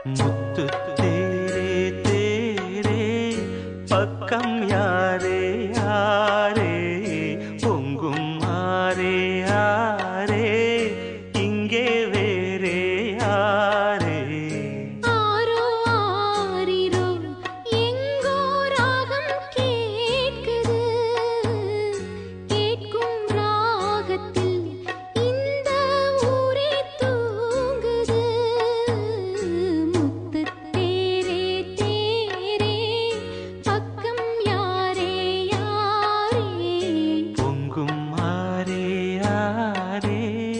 முத்து தேரே தேரே பக்கம் யாரே யாரே பொங்கும் ஆரே ஆரே இங்கே வேறே யாரே ஆரோ ஆரிரோ எங்கோ ராகம் கேட்குது கேட்கும் ராகத்தில் இந்த ஊரே தூங்குது முத்து தேரே தேரே பக்கம் யாரே யாரே பொங்கும் ஆரே ஆரே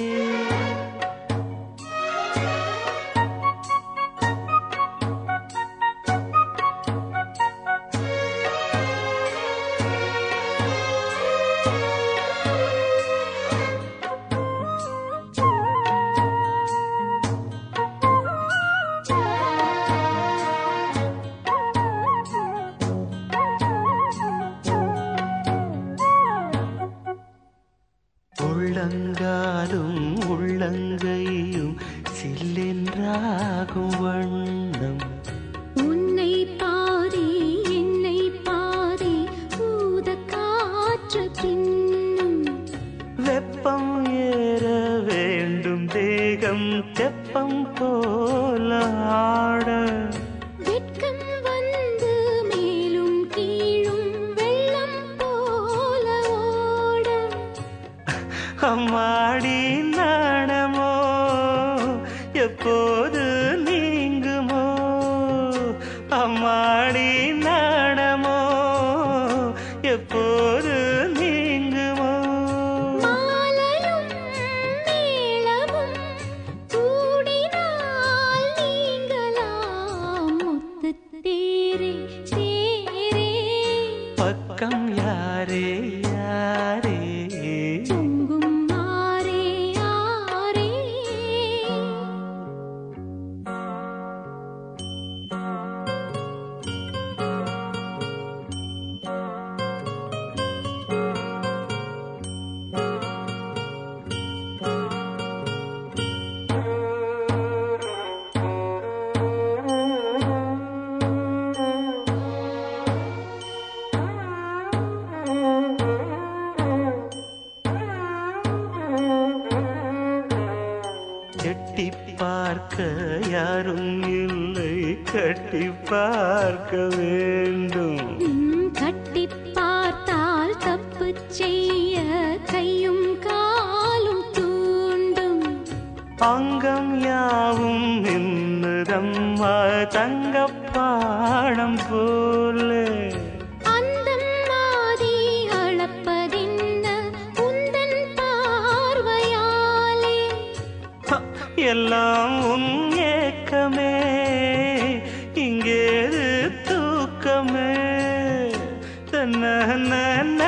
உள்ளங்காலும் உள்ளங்கையும் சில்லென்றாகும் வண்ணம் உன்னை பாதி என்னை பாதி ஊத காற்று பின்னும் வெப்பம் ஏற வேண்டும் தேகம் தெப்பம் போல ஆட வெட்கம் வந்து மேலும் கீழும் வெள்ளம் போல ஓட அம்மாடி நாணமோ எப்போது நீங்குமோ அம்மாடி நாணமோ எப்போது நீங்குமோ மாலையும் மேளமும் கூடினால் நீங்களாம் முத்துத் தேரே தேரே பக்கம் யாரே யாரே பொங்கும் ஆரே ஆரே எட்டி பார்க்க யாரும் இல்லை கட்டி பார்க்க வேண்டும் ம், கட்டிப் பார்த்தால் தப்பு செய்ய கையும் காலும் தூண்டும் அங்கம் யாவும் நின்னுதம்மா தங்கப்பாடம் போலே அந்தம் மாதி அளப்பதென்ன உந்தன் பார்வையாலே ஹ, எல்லாம் உன் ஏக்கமே இங்கேது தூக்கமே தன்ன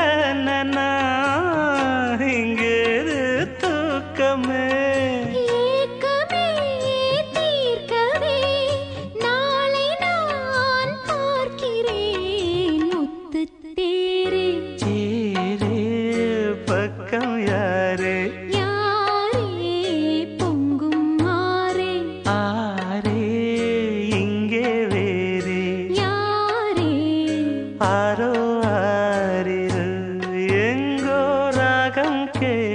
இங்கேது தூக்கமே ஏக்கமே தீர்க்கவே நாளை நான் பார்க்கிறேன் முத்துத் தேரே சேரே பக்கம் யாரே யாரே பொங்கும் ஆரே ஆரே இங்கே வேறே யாரே ஆரோ ஆரிரு எங்கோ ராகம் கே